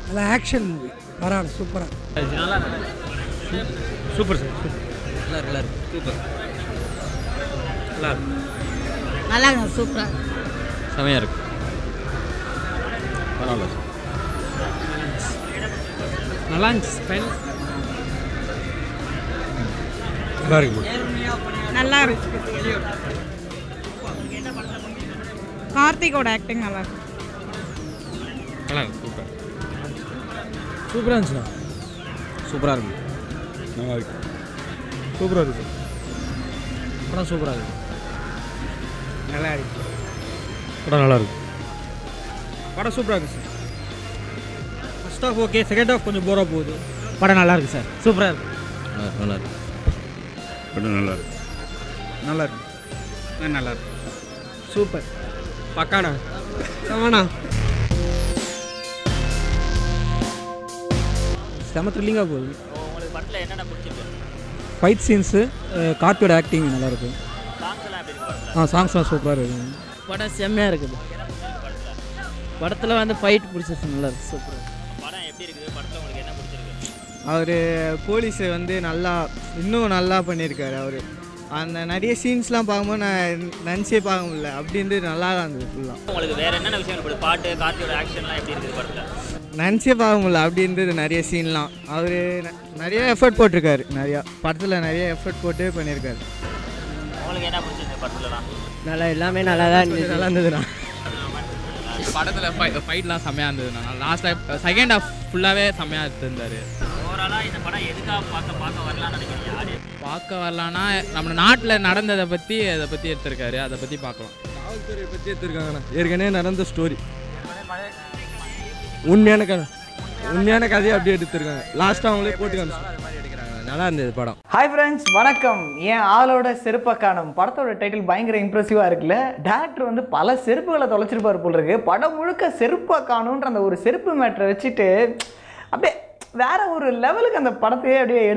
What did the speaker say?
நல்லா action movie பரவாயில்ல சூப்பராக சூப்பர் சார் நல்லா நல்லா இருக்கு சூப்பர் நல்லா இருக்கு நல்லா இருக்கு சூப்பராக செமையாக இருக்கு பரவாயில்ல நல்லா இருந்துச்சு ஸ்பெல் நல்லா இருக்கு நல்லா இருக்கு கார்த்திகோட ஆக்டிங் நல்லா இருக்கு நல்லா இருக்கு சூப்பர் சூப்பராக இருந்துச்சுண்ணா சூப்பராக இருக்கு நல்லா இருக்கு சூப்பராக இருக்கு படம் சூப்பராக இருக்கு நல்லா இருக்கு படம் நல்லா இருக்கு படம் சூப்பராக இருக்கு sir first half okay second half கொஞ்சம் போராக போகுது படம் நல்லா இருக்கு சார் சூப்பராக இருக்கு நல்லா இருக்கு படம் நல்லா இருக்கு நல்லா இருக்கு ஆ, நல்லா இருக்கு சூப்பர் பக்காடா செமண்ணா செம த்ரில்லிங்காக போகுது உங்களுக்கு படத்தில் என்னென்ன பிடிச்சிருக்கு ஃபைட் சீன்ஸு கார்த்தியோட ஆக்டிங் நல்லா இருக்கும் சாங்ஸ் எல்லாம் எப்படி இருக்கு படத்தில் ஆ சாங்ஸ்லாம் சூப்பராக இருக்கும் படம் செம்மையாக இருக்குது படத்தில் வந்து ஃபைட் பிடிச்சிருக்கு நல்லா இருக்கு சூப்பராக படம் எப்படி இருக்குது படத்தில் உங்களுக்கு என்ன பிடிச்சிருக்கு அவர் போலீஸை வந்து நல்லா இன்னும் நல்லா பண்ணியிருக்காரு அவர் அந்த நிறைய சீன்ஸ்லாம் பார்க்கும்போது நான் நினச்சே பார்க்க முடியல அப்படின்ட்டு நல்லா தான் இருந்தது ஃபுல்லாக உங்களுக்கு வேற என்னென்ன விஷயங்கள் பிடிக்கும் பாட்டு கார்த்தியோட ஆக்ஷன்லாம் எப்படி இருக்குது படத்தில் நினச்சே பார்க்க முடியல அப்படின்றது நிறைய சீன்லாம் அவர் நிறைய எஃபர்ட் போட்டிருக்காரு நிறையா படத்தில் நிறைய எஃபர்ட் போட்டு பண்ணியிருக்காரு உங்களுக்கு என்ன பிடிச்சிருக்கு படத்துலலாம் நல்லா எல்லாமே நல்லா தான் இருந்துச்சு நல்லா இருந்ததுண்ணா படத்தில் ஃபை ஃபைட்லாம் செம்மையாக இருந்ததுண்ணா லாஸ்ட் டைம் செகண்ட் ஹாஃப் ஃபுல்லாகவே செம்மையாக எடுத்திருந்தார் ஓவராலாக இந்த படம் எதுக்காக பார்க்க பார்க்க வரலாம்னு நினைக்கிறீங்க ஆடியன்ஸ் பார்க்க வரலான்னா நம்ம நாட்டில் நடந்ததை பற்றி அதை பற்றி எடுத்திருக்காரு அதை பற்றி பார்க்கலாம் காவல்துறையை பற்றி எடுத்திருக்காங்கண்ணா ஏற்கனவே நடந்த ஸ்டோரி உண்மையான கதை உண்மையான கதையை அப்படியே எடுத்திருக்காங்க லாஸ்ட்டாக அவங்களே போட்டு காமிச்சு நல்லா இருந்தது படம் ஹாய் ஃப்ரெண்ட்ஸ் வணக்கம் என் ஆளோட செருப்பை காணும் படத்தோட டைட்டில் பயங்கர இம்ப்ரெசிவாக இருக்குல்ல டேரக்டர் வந்து பல செருப்புகளை தொலைச்சிருப்பார் போல் இருக்கு படம் முழுக்க செருப்பை காணுன்ற அந்த ஒரு செருப்பு மேட்டரை வச்சுட்டு அப்படியே வேற ஒரு லெவலுக்கு அந்த படத்தையே அப்படியே